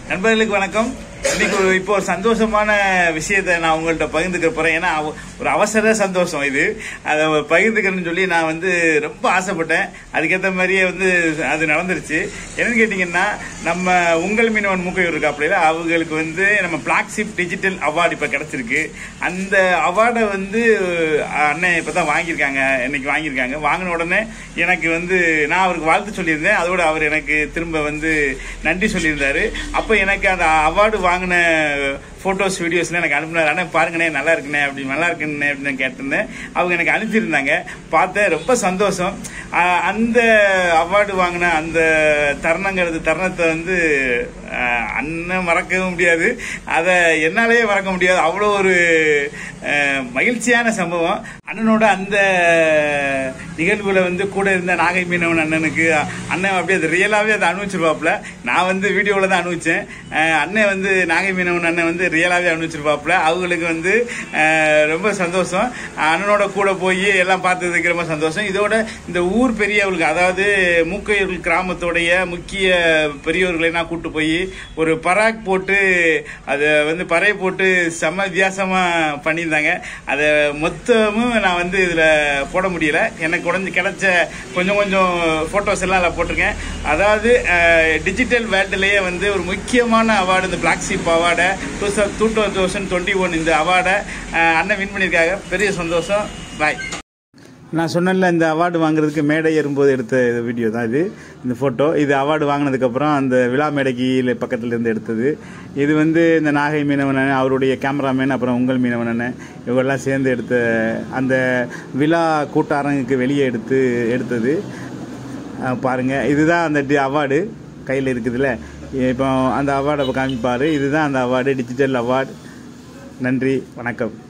நண்பர்களுக்கு வணக்கம் இன்னைக்கு ஒரு- இப்போ ஒரு சந்தோஷமான விஷயத்தை நான் உங்கள்ட்ட பகிர்ந்துக்க போறேன் ஏன்னா அவ- ஒரு அவசர சந்தோஷம் இது அதை பகிர்ந்துக்கிறேன்னு சொல்லி நான் வந்து ரொம்ப ஆசைப்பட்டேன் அதுக்கேற்ற மாதிரியே வந்து அது நடந்துருச்சு என்னன்னு கேட்டிங்கன்னா நம்ம உங்கள் மீனவன் மூக்கையூர் இருக்காப்புல அவங்களுக்கு வந்து நம்ம பிளாக்ஷிப் டிஜிட்டல் அவார்டு இப்போ கிடைச்சிருக்கு அந்த அவார்டை வந்து அண்ணன் இப்போ தான் வாங்கியிருக்காங்க இன்னைக்கு வாங்கியிருக்காங்க வாங்கின உடனே எனக்கு வந்து நான் அவருக்கு வாழ்த்து சொல்லியிருந்தேன் அதோட அவர் எனக்கு திரும்ப வந்து நன்றி சொல்லியிருந்தாரு அப்போ எனக்கு அந்த அவார்டு வாங்கின ஃபோட்டோஸ் வீடியோஸ்லாம் எனக்கு அனுப்பினார் ஆனால் பாருங்கண்ணே நல்லா இருக்குண்ணே அப்படி நல்லா இருக்குண்ணே அப்படின்னு கேட்டிருந்தேன் அவங்க எனக்கு அனுப்பியிருந்தாங்க பார்த்தேன் ரொம்ப சந்தோஷம் ஆஹ் அந்த அவார்டு வாங்கின அந்த தருணங்கிறது தருணத்தை வந்து ஆஹ் அண்ணன் மறக்கவும் முடியாது அதை என்னாலேயே மறக்க முடியாது அவ்வளோ ஒரு ஆஹ் மகிழ்ச்சியான சம்பவம் அண்ணனோட அந்த நிகழ்வுல வந்து கூட இருந்த நாகை மீனவன் அண்ணனுக்கு அண்ணன் அப்படியே அது ரியலாகவே அதை அனுபவிச்சிருப்பாப்புல நான் வந்து வீடியோவில் தான் அனுபவிச்சேன் ஆஹ் அண்ணன் வந்து நாகை மீனவன் அண்ணன் வந்து ரியலாகவே அனுபவிச்சிருப்பாப்புல அவங்களுக்கு வந்து ஆஹ் ரொம்ப சந்தோஷம் அண்ணனோட கூட போய் எல்லாம் பார்த்ததுக்கு ரொம்ப சந்தோஷம் இதோட இந்த ஊர் பெரியவர்களுக்கு அதாவது மூக்கையூர் கிராமத்துடைய முக்கிய பெரியவர்களை நான் கூட்டு போய் ஒரு பராக் போட்டு அதை வந்து பறை போட்டு செம்ம வித்தியாசமா பண்ணியிருந்தாங்க அதை மொத்தமும் நான் வந்து இதில் போட முடியல எனக்கு உடஞ்சி கிடைச்ச கொஞ்சம் கொஞ்சம் ஃபோட்டோஸ் எல்லாம் அதில் போட்டிருக்கேன் அதாவது டிஜிட்டல் வேர்ல்டுலேயே வந்து ஒரு முக்கியமான அவார்டு இந்த பிளாக் ஷீப் அவார்டை two two thousand twenty one இந்த அவார்டை அண்ணன் வின் பண்ணியிருக்காங்க பெரிய சந்தோஷம் பாய் நான் சொன்னேன்ல இந்த அவார்டு வாங்குறதுக்கு மேடை ஏறும்போது எடுத்த வீடியோ தான் இது இந்த ஃபோட்டோ இது அவார்டு வாங்கினதுக்கப்புறம் அந்த விழா மேடைக்கு பக்கத்தில் இருந்து எடுத்தது இது வந்து இந்த நாகை மீனவன் அண்ணன், அவருடைய கேமராமேன் அப்புறம் உங்கள் மீனவன் அண்ணன் இவங்கெல்லாம் சேர்ந்து எடுத்த அந்த விழா கூட்டாரங்குக்கு வெளியே எடுத்து எடுத்தது அஹ் பாருங்க இதுதான் அந்த டி- அவார்டு கையில் இருக்குதுல்ல இப்போ அந்த அவார்டை காமிப்பார் இதுதான் அந்த அவார்டு டிஜிட்டல் அவார்டு நன்றி வணக்கம்